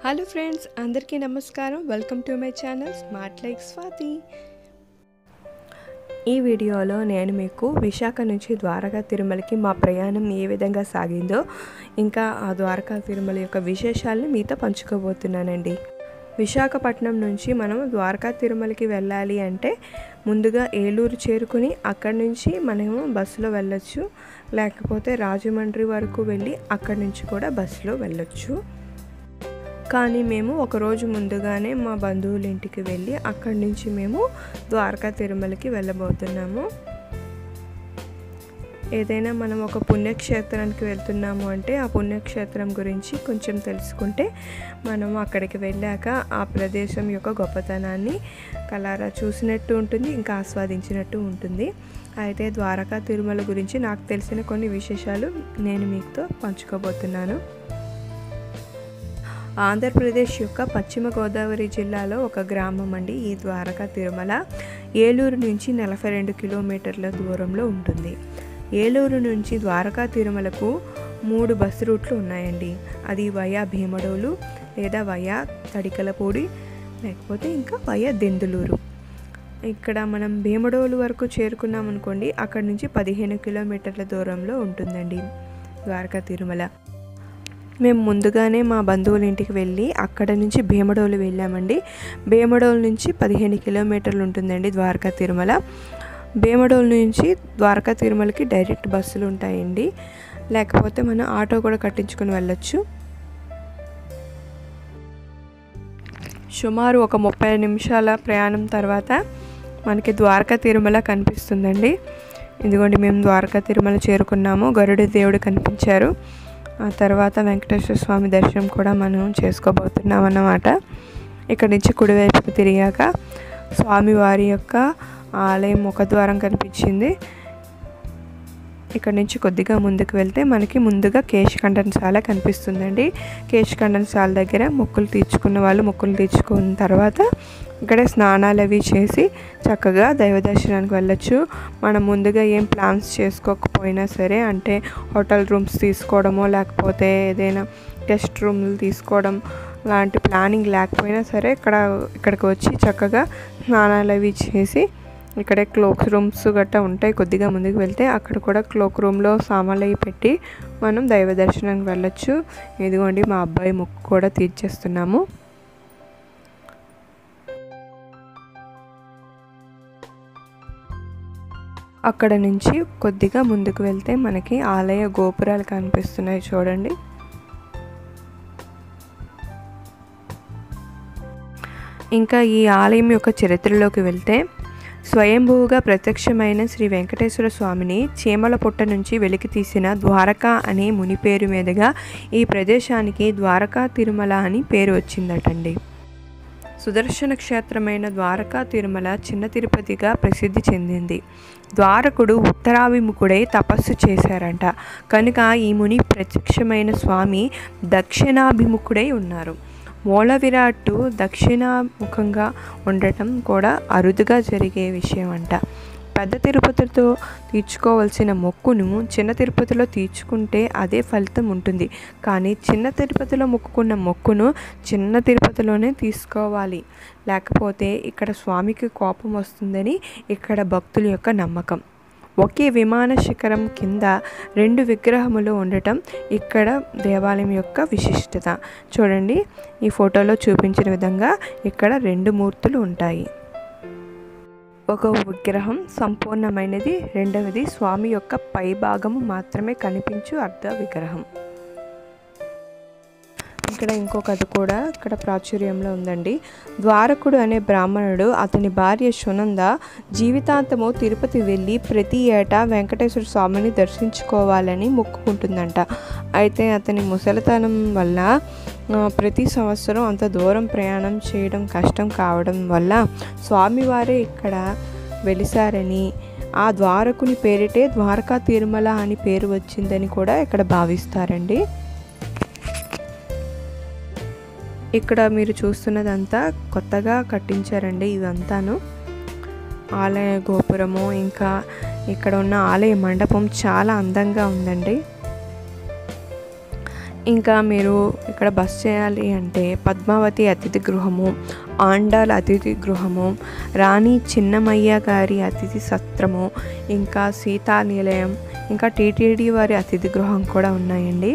hello friends అందరికీ నమస్కారం welcome to my channel smart like Swathi ఈ వీడియోలో నేను మీకు విశాఖ నుంచి ద్వారకా తిరుమలకి మా ప్రయాణం ఏ విధంగా సాగిందో ఇంకా ఆ ద్వారకా తిరుమల యొక్క విశేషాలను మీతో పంచుకోబోతున్నానండి విశాఖపట్నం నుంచి మనం ద్వారకా తిరుమలకి వెళ్ళాలి అంటే ముందుగా ఏలూరు చేరుకుని అక్కడి నుంచి మనము బస్సులో వెళ్ళొచ్చు లేకపోతే రాజమండ్రి వరకు వెళ్ళి అక్కడి నుంచి కూడా బస్సులో వెళ్ళొచ్చు కానీ మేము ఒకరోజు ముందుగానే మా బంధువుల ఇంటికి వెళ్ళి అక్కడి నుంచి మేము ద్వారకా తిరుమలకి వెళ్ళబోతున్నాము ఏదైనా మనం ఒక పుణ్యక్షేత్రానికి వెళ్తున్నాము అంటే ఆ పుణ్యక్షేత్రం గురించి కొంచెం తెలుసుకుంటే మనం అక్కడికి వెళ్ళాక ఆ ప్రదేశం యొక్క గొప్పతనాన్ని కలారా చూసినట్టు ఉంటుంది ఇంకా ఆస్వాదించినట్టు ఉంటుంది అయితే ద్వారకా తిరుమల గురించి నాకు తెలిసిన కొన్ని విశేషాలు నేను మీతో పంచుకోబోతున్నాను ఆంధ్రప్రదేశ్ యొక్క పశ్చిమ గోదావరి జిల్లాలో ఒక గ్రామం అండి ఈ ద్వారకా తిరుమల ఏలూరు నుంచి నలభై రెండు కిలోమీటర్ల దూరంలో ఉంటుంది ఏలూరు నుంచి ద్వారకా తిరుమలకు మూడు బస్సు రూట్లు ఉన్నాయండి అది వయా భీమడోలు లేదా వయా తడికలపూడి లేకపోతే ఇంకా వయా దెందులూరు ఇక్కడ మనం భీమడోలు వరకు చేరుకున్నాం అనుకోండి అక్కడ నుంచి పదిహేను కిలోమీటర్ల దూరంలో ఉంటుందండి ద్వారకా తిరుమల మేము ముందుగానే మా బంధువుల ఇంటికి వెళ్ళి అక్కడ నుంచి భీమడోలు వెళ్ళామండి భీమడోలు నుంచి పదిహేను కిలోమీటర్లు ఉంటుందండి ద్వారకా తిరుమల భీమడోలు నుంచి ద్వారకా తిరుమలకి డైరెక్ట్ బస్సులు ఉంటాయండి లేకపోతే మనం ఆటో కూడా కట్టించుకొని వెళ్ళొచ్చు సుమారు ఒక ముప్పై నిమిషాల ప్రయాణం తర్వాత మనకి ద్వారకా తిరుమల కనిపిస్తుందండి ఇదిగోండి మేము ద్వారకా తిరుమల చేరుకున్నాము గరుడ దేవుడు కనిపించారు ఆ తర్వాత వెంకటేశ్వర స్వామి దర్శనం కూడా మనం చేసుకోబోతున్నాం అన్నమాట ఇక్కడ నుంచి కుడివైపుకు తిరిగాక స్వామివారి యొక్క ఆలయం ముఖద్వారం కనిపించింది ఇక్కడ నుంచి కొద్దిగా ముందుకు వెళ్తే మనకి ముందుగా కేశఖండనశాల కనిపిస్తుందండి కేశఖండనశాల దగ్గర మొక్కులు తీర్చుకున్న వాళ్ళు మొక్కులు తీర్చుకున్న తర్వాత ఇక్కడ స్నానాలు అవి చేసి చక్కగా దైవ దర్శనానికి వెళ్ళొచ్చు మనం ముందుగా ఏం ప్లాన్స్ చేసుకోకపోయినా సరే అంటే హోటల్ రూమ్స్ తీసుకోవడమో లేకపోతే ఏదైనా గెస్ట్ రూమ్లు తీసుకోవడం లాంటి ప్లానింగ్ లేకపోయినా సరే ఇక్కడ ఇక్కడికి వచ్చి చక్కగా స్నానాలు అవి చేసి ఇక్కడే క్లోక్ రూమ్స్ గట్టా ఉంటాయి కొద్దిగా ముందుకు వెళ్తే అక్కడ కూడా క్లోక్ రూమ్లో సామాన్లు అవి పెట్టి మనం దైవ దర్శనానికి వెళ్ళొచ్చు ఇదిగోండి మా అబ్బాయి ముక్కు కూడా తీర్చేస్తున్నాము అక్కడ నుంచి కొద్దిగా ముందుకు వెళ్తే మనకి ఆలయ గోపురాలు కనిపిస్తున్నాయి చూడండి ఇంకా ఈ ఆలయం యొక్క చరిత్రలోకి వెళ్తే స్వయంభూగా ప్రత్యక్షమైన శ్రీ వెంకటేశ్వర స్వామిని చీమల పుట్ట నుంచి వెలికి తీసిన ద్వారకా అనే ముని పేరు మీదుగా ఈ ప్రదేశానికి ద్వారకా తిరుమల అని పేరు వచ్చిందటండి సుదర్శన క్షేత్రమైన ద్వారకా తిరుమల చిన్న తిరుపతిగా ప్రసిద్ధి చెందింది ద్వారకుడు ఉత్తరాభిముఖుడై తపస్సు చేశారంట కనుక ఈ ముని ప్రత్యక్షమైన స్వామి దక్షిణాభిముఖుడై ఉన్నారు మూల విరాట్టు దక్షిణాముఖంగా ఉండటం కూడా అరుదుగా జరిగే విషయం అంట పెద్ద తిరుపతితో తీర్చుకోవాల్సిన మొక్కును చిన్న తిరుపతిలో తీర్చుకుంటే అదే ఫలితం ఉంటుంది కానీ చిన్న తిరుపతిలో మొక్కుకున్న మొక్కును చిన్న తిరుపతిలోనే తీసుకోవాలి లేకపోతే ఇక్కడ స్వామికి కోపం వస్తుందని ఇక్కడ భక్తుల యొక్క నమ్మకం ఒకే విమాన శిఖరం కింద రెండు విగ్రహములు ఉండటం ఇక్కడ దేవాలయం యొక్క విశిష్టత చూడండి ఈ ఫోటోలో చూపించిన విధంగా ఇక్కడ రెండు మూర్తులు ఉంటాయి ఒక విగ్రహం సంపూర్ణమైనది రెండవది స్వామి యొక్క పై భాగము మాత్రమే కనిపించు అర్ధ విగ్రహం ఇక్కడ ఇంకో కథ కూడా ఇక్కడ ప్రాచుర్యంలో ఉందండి ద్వారకుడు అనే బ్రాహ్మణుడు అతని భార్య సునంద జీవితాంతము తిరుపతి వెళ్ళి ప్రతి ఏటా వెంకటేశ్వర స్వామిని దర్శించుకోవాలని మొక్కుకుంటుందంట అయితే అతని ముసలితనం వల్ల ప్రతి సంవత్సరం అంత దూరం ప్రయాణం చేయడం కష్టం కావడం వల్ల స్వామివారే ఇక్కడ వెలిసారని ఆ ద్వారకుని పేరిటే ద్వారకా తిరుమల అని పేరు వచ్చిందని కూడా ఇక్కడ భావిస్తారండి ఇక్కడ మీరు చూస్తున్నదంతా కొత్తగా కట్టించారండి ఇవంతాను ఆలయ గోపురము ఇంకా ఇక్కడ ఉన్న ఆలయ మండపం చాలా అందంగా ఉందండి ఇంకా మీరు ఇక్కడ బస్ చేయాలి అంటే పద్మావతి అతిథి గృహము ఆండాల్ అతిథి గృహము రాణి చిన్నమయ్య గారి అతిథి సత్రము ఇంకా సీతా నిలయం ఇంకా టీటీడీ వారి అతిథి గృహం కూడా ఉన్నాయండి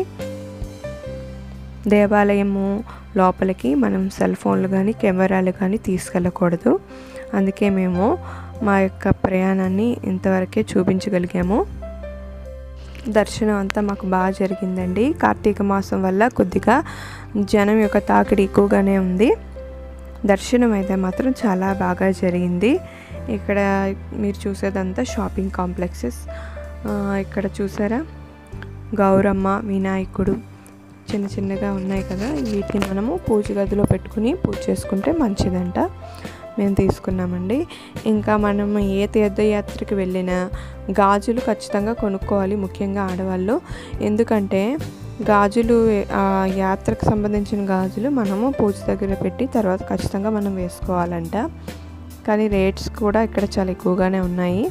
దేవాలయము లోపలికి మనం సెల్ ఫోన్లు కానీ కెమెరాలు కానీ తీసుకెళ్ళకూడదు అందుకే మేము మా యొక్క ప్రయాణాన్ని ఇంతవరకే చూపించగలిగాము దర్శనం అంతా మాకు బాగా జరిగిందండి కార్తీక మాసం వల్ల కొద్దిగా జనం యొక్క తాకిడి ఎక్కువగానే ఉంది దర్శనం అయితే మాత్రం చాలా బాగా జరిగింది ఇక్కడ మీరు చూసేదంతా షాపింగ్ కాంప్లెక్సెస్ ఇక్కడ చూసారా గౌరమ్మ వినాయకుడు చిన్న చిన్నగా ఉన్నాయి కదా వీటిని మనము పూజ గదిలో పెట్టుకుని పూజ చేసుకుంటే మంచిదంట మేము తీసుకున్నామండి ఇంకా మనం ఏ తీర్థయాత్రకి వెళ్ళినా గాజులు ఖచ్చితంగా కొనుక్కోవాలి ముఖ్యంగా ఆడవాళ్ళు ఎందుకంటే గాజులు ఆ యాత్రకు సంబంధించిన గాజులు మనము పూజ దగ్గర పెట్టి తర్వాత ఖచ్చితంగా మనం వేసుకోవాలంట కానీ రేట్స్ కూడా ఇక్కడ చాలా ఎక్కువగానే ఉన్నాయి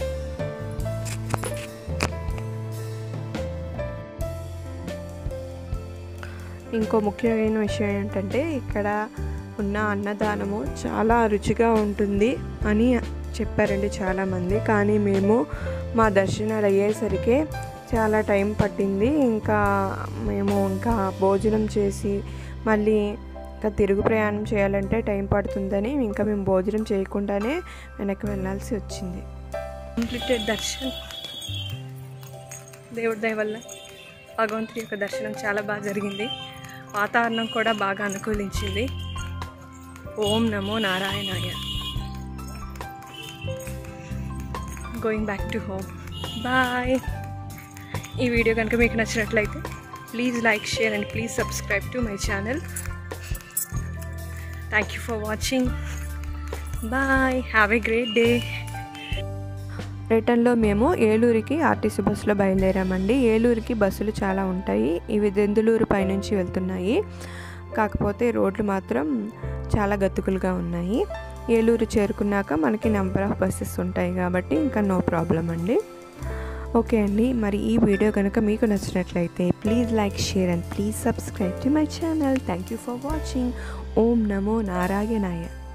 ఇంకో ముఖ్యమైన విషయం ఏంటంటే ఇక్కడ ఉన్న అన్నదానము చాలా రుచిగా ఉంటుంది అని చెప్పారండి చాలామంది కానీ మేము మా దర్శనాలు అయ్యేసరికి చాలా టైం పట్టింది ఇంకా మేము ఇంకా భోజనం చేసి మళ్ళీ ఇంకా తిరుగు ప్రయాణం చేయాలంటే టైం పడుతుందని ఇంకా మేము భోజనం చేయకుండానే వెనక్కి వెళ్ళాల్సి వచ్చింది కంప్లీటెడ్ దర్శనం దేవుడి దయ వల్ల భగవంతుడి యొక్క దర్శనం చాలా బాగా జరిగింది వాతావరణం కూడా బాగా అనుకూలించింది ఓం నమో నారాయణాయ going back to home bye ఈ వీడియో కనుక మీకు నచ్చినట్లయితే please like share and please subscribe to my channel thank you for watching bye have a great day రిటర్న్లో మేము ఏలూరుకి ఆర్టీసీ బస్సులో బయలుదేరామండి ఏలూరుకి బస్సులు చాలా ఉంటాయి ఇవి దెందులూరు పైనుంచి వెళ్తున్నాయి కాకపోతే రోడ్లు మాత్రం చాలా గతుకులుగా ఉన్నాయి ఏలూరు చేరుకున్నాక మనకి నెంబర్ ఆఫ్ బస్సెస్ ఉంటాయి కాబట్టి ఇంకా నో ప్రాబ్లం అండి ఓకే అండి మరి ఈ వీడియో కనుక మీకు నచ్చినట్లయితే please like share and please subscribe to my channel thank you for watching ఓం నమో నారాయణాయ